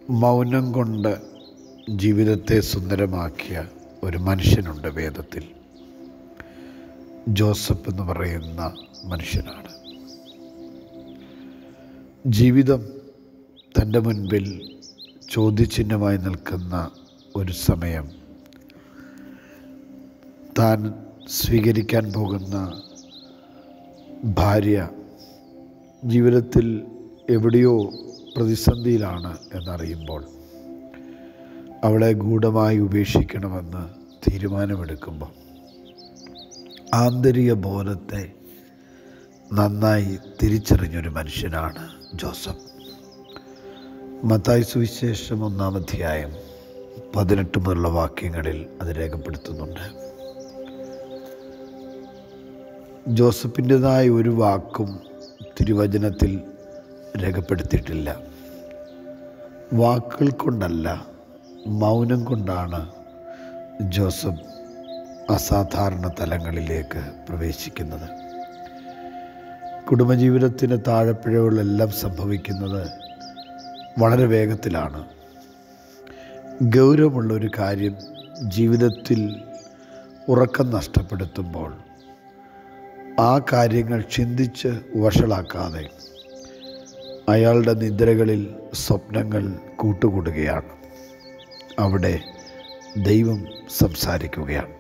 മൗനം കൊണ്ട് ജീവിതത്തെ സുന്ദരമാക്കിയ ഒരു മനുഷ്യനുണ്ട് വേദത്തിൽ ജോസഫ് എന്ന് പറയുന്ന മനുഷ്യനാണ് ജീവിതം തൻ്റെ മുൻപിൽ ചോദ്യചിഹ്നമായി നിൽക്കുന്ന ഒരു സമയം താൻ സ്വീകരിക്കാൻ പോകുന്ന ഭാര്യ ജീവിതത്തിൽ എവിടെയോ പ്രതിസന്ധിയിലാണ് എന്നറിയുമ്പോൾ അവളെ ഗൂഢമായി ഉപേക്ഷിക്കണമെന്ന് തീരുമാനമെടുക്കുമ്പോൾ ആന്തരിക ബോധത്തെ നന്നായി തിരിച്ചറിഞ്ഞൊരു മനുഷ്യനാണ് ജോസഫ് മത്തായി സുവിശേഷം ഒന്നാം അധ്യായം പതിനെട്ട് മുതലുള്ള വാക്യങ്ങളിൽ അത് രേഖപ്പെടുത്തുന്നുണ്ട് ജോസഫിൻ്റെതായ ഒരു വാക്കും തിരുവചനത്തിൽ രേഖപ്പെടുത്തിയിട്ടില്ല വാക്കുകൾ കൊണ്ടല്ല മൗനം കൊണ്ടാണ് ജോസഫ് അസാധാരണ തലങ്ങളിലേക്ക് പ്രവേശിക്കുന്നത് കുടുംബജീവിതത്തിന് താഴെപ്പിഴവുകളെല്ലാം സംഭവിക്കുന്നത് വളരെ വേഗത്തിലാണ് ഗൗരവമുള്ള ഒരു കാര്യം ജീവിതത്തിൽ ഉറക്കം നഷ്ടപ്പെടുത്തുമ്പോൾ ആ കാര്യങ്ങൾ ചിന്തിച്ച് വഷളാക്കാതെ അയാളുടെ നിദ്രകളിൽ സ്വപ്നങ്ങൾ കൂട്ടുകൂടുകയാണ് അവിടെ ദൈവം സംസാരിക്കുകയാണ്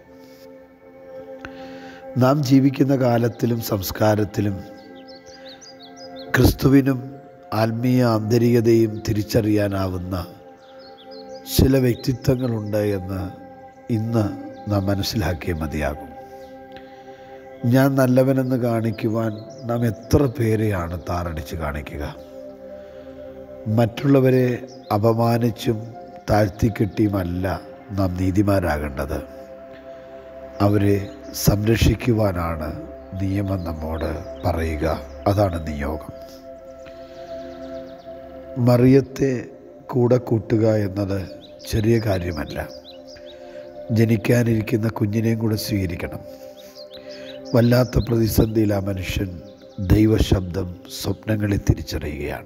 നാം ജീവിക്കുന്ന കാലത്തിലും സംസ്കാരത്തിലും ക്രിസ്തുവിനും ആത്മീയ ആന്തരികതയും തിരിച്ചറിയാനാവുന്ന ചില വ്യക്തിത്വങ്ങളുണ്ട് എന്ന് ഇന്ന് നാം മനസ്സിലാക്കിയേ മതിയാകും ഞാൻ നല്ലവനെന്ന് കാണിക്കുവാൻ നാം എത്ര പേരെയാണ് താറടിച്ച് കാണിക്കുക മറ്റുള്ളവരെ അപമാനിച്ചും താഴ്ത്തിക്കെട്ടിയുമല്ല നാം നീതിമാരാകേണ്ടത് അവരെ സംരക്ഷിക്കുവാനാണ് നിയമം നമ്മോട് പറയുക അതാണ് നിയോഗം മറിയത്തെ കൂടെ കൂട്ടുക എന്നത് ചെറിയ കാര്യമല്ല ജനിക്കാനിരിക്കുന്ന കുഞ്ഞിനെയും കൂടെ സ്വീകരിക്കണം വല്ലാത്ത പ്രതിസന്ധിയിൽ ആ മനുഷ്യൻ ദൈവശബ്ദം സ്വപ്നങ്ങളെ തിരിച്ചറിയുകയാണ്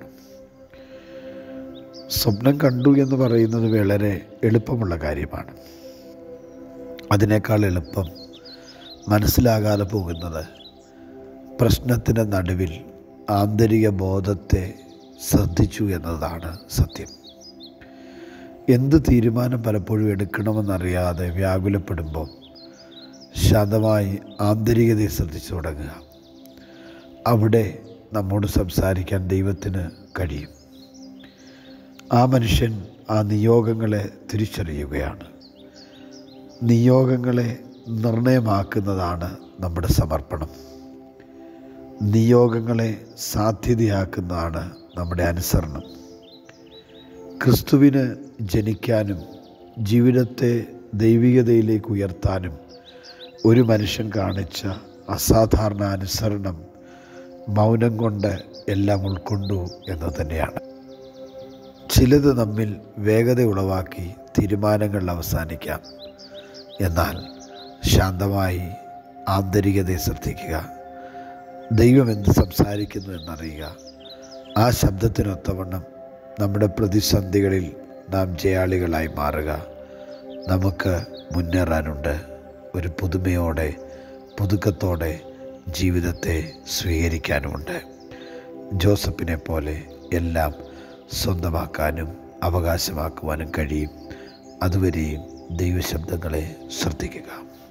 സ്വപ്നം കണ്ടു എന്ന് പറയുന്നത് വളരെ എളുപ്പമുള്ള കാര്യമാണ് അതിനേക്കാൾ എളുപ്പം മനസ്സിലാകാതെ പോകുന്നത് പ്രശ്നത്തിൻ്റെ നടുവിൽ ആന്തരിക ബോധത്തെ ശ്രദ്ധിച്ചു എന്നതാണ് സത്യം എന്ത് തീരുമാനം പലപ്പോഴും എടുക്കണമെന്നറിയാതെ വ്യാകുലപ്പെടുമ്പോൾ ശാന്തമായി ആന്തരികതയെ ശ്രദ്ധിച്ചു തുടങ്ങുക അവിടെ നമ്മോട് സംസാരിക്കാൻ ദൈവത്തിന് കഴിയും ആ മനുഷ്യൻ ആ നിയോഗങ്ങളെ തിരിച്ചറിയുകയാണ് നിയോഗങ്ങളെ നിർണയമാക്കുന്നതാണ് നമ്മുടെ സമർപ്പണം നിയോഗങ്ങളെ സാധ്യതയാക്കുന്നതാണ് നമ്മുടെ അനുസരണം ക്രിസ്തുവിന് ജനിക്കാനും ജീവിതത്തെ ദൈവികതയിലേക്ക് ഉയർത്താനും ഒരു മനുഷ്യൻ കാണിച്ച അസാധാരണ അനുസരണം മൗനം കൊണ്ട് എല്ലാം ഉൾക്കൊണ്ടു എന്ന് തന്നെയാണ് ചിലത് നമ്മിൽ വേഗത ഉളവാക്കി തീരുമാനങ്ങൾ അവസാനിക്കാം എന്നാൽ ശാന്തമായി ആന്തരികതയെ ശ്രദ്ധിക്കുക ദൈവം എന്ത് സംസാരിക്കുന്നു എന്നറിയുക ആ ശബ്ദത്തിനൊത്തവണ്ണം നമ്മുടെ പ്രതിസന്ധികളിൽ നാം ജയാളികളായി മാറുക നമുക്ക് മുന്നേറാനുണ്ട് ഒരു പുതുമയോടെ പുതുക്കത്തോടെ ജീവിതത്തെ സ്വീകരിക്കാനുമുണ്ട് ജോസഫിനെ പോലെ എല്ലാം സ്വന്തമാക്കാനും അവകാശമാക്കുവാനും കഴിയും അതുവരെയും ദൈവശബ്ദങ്ങളെ ശ്രദ്ധിക്കുക